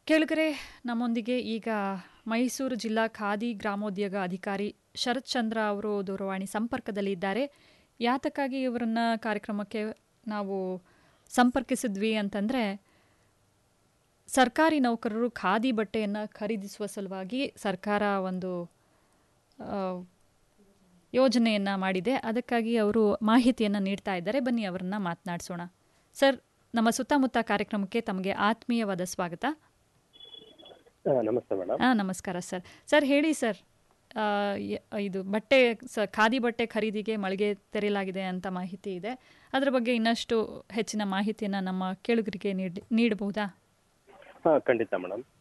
ಕೇಳುಗರೆ ನಮ್ಮೊಂದಿಗೆ ಈಗ ಮೈಸೂರು ಜಿಲ್ಲಾ ಖಾದಿ ಗ್ರಾಮೋದ್ಯೋಗ ಅಧಿಕಾರಿ ಶರತ್ ಚಂದ್ರ ಅವರು ದೂರವಾಣಿ ಸಂಪರ್ಕದಲ್ಲಿ ಇದ್ದಾರೆ ಯಾತಕ್ಕಾಗಿ ಇವರನ್ನ ಕಾರ್ಯಕ್ರಮಕ್ಕೆ ನಾವು ಸಂಪರ್ಕಿಸಿದ್ವಿ ಅಂತಂದರೆ ಸರ್ಕಾರಿ ನೌಕರರು ಖಾದಿ ಬಟ್ಟೆಯನ್ನು ಖರೀದಿಸುವ ಸಲುವಾಗಿ ಸರ್ಕಾರ ಒಂದು ಆ, ಯೋಜನೆಯನ್ನು ಮಾಡಿದೆ ಅದಕ್ಕಾಗಿ ಅವರು ಮಾಹಿತಿಯನ್ನು ನೀಡ್ತಾ ಇದ್ದಾರೆ ಬನ್ನಿ ಅವರನ್ನ ಮಾತನಾಡಿಸೋಣ ಸರ್ ನಮ್ಮ ಸುತ್ತಮುತ್ತ ಕಾರ್ಯಕ್ರಮಕ್ಕೆ ತಮಗೆ ಆತ್ಮೀಯವಾದ ಸ್ವಾಗತ ಆ, ನಮಸ್ತೆ ಮೇಡಮ್ ಹಾಂ ನಮಸ್ಕಾರ ಸರ್ ಸರ್ ಹೇಳಿ ಸರ್ ಆ, ಯ- ಇದು ಬಟ್ಟೆ ಸ ಖಾದಿ ಬಟ್ಟೆ ಖರೀದಿಗೆ ಮಳಿಗೆ ತೆರೆಯಲಾಗಿದೆ ಅಂತ ಮಾಹಿತಿ ಇದೆ ಅದರ ಬಗ್ಗೆ ಇನ್ನಷ್ಟು ಹೆಚ್ಚಿನ ಮಾಹಿತಿಯನ್ನು ನಮ್ಮ ಕೇಳುಗರಿಗೆ ನೀಡಿ ನೀಡಬಹುದಾ ಹಾ ಖಂಡಿತ ಮೇಡಮ್